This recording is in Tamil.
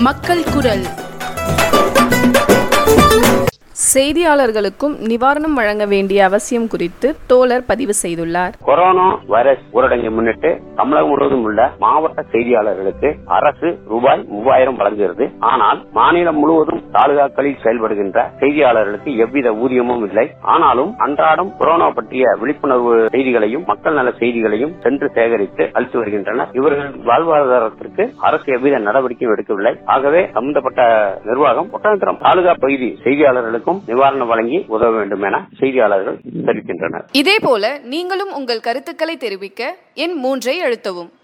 மக்கள் குரல் செய்தியாளர்களுக்கும் நிவாரணம் வழங்க வேண்டிய அவசியம் குறித்து தோழர் பதிவு செய்துள்ளார் கொரோனா வைரஸ் ஊரடங்கை முன்னிட்டு தமிழகம் முழுவதும் உள்ள மாவட்ட செய்தியாளர்களுக்கு அரசு ரூபாய் மூவாயிரம் வழங்குகிறது ஆனால் மாநிலம் முழுவதும் தாலுகாக்களில் செயல்படுகின்ற செய்தியாளர்களுக்கு எவ்வித ஊதியமும் இல்லை ஆனாலும் அன்றாடம் கொரோனா பற்றிய விழிப்புணர்வு செய்திகளையும் மக்கள் நல செய்திகளையும் சென்று சேகரித்து அளித்து வருகின்றனர் இவர்கள் வாழ்வாதாரத்திற்கு அரசு எவ்வித நடவடிக்கையும் எடுக்கவில்லை ஆகவே சம்பந்தப்பட்ட நிர்வாகம் ஒட்டந்திரம் தாலுகா பகுதி செய்தியாளர்களுக்கும் நிவாரணம் வழங்கி உதவ வேண்டும் என செய்தியாளர்கள் தெரிவிக்கின்றனர் இதேபோல நீங்களும் உங்கள் கருத்துக்களை தெரிவிக்க எண் மூன்றை அழுத்தவும்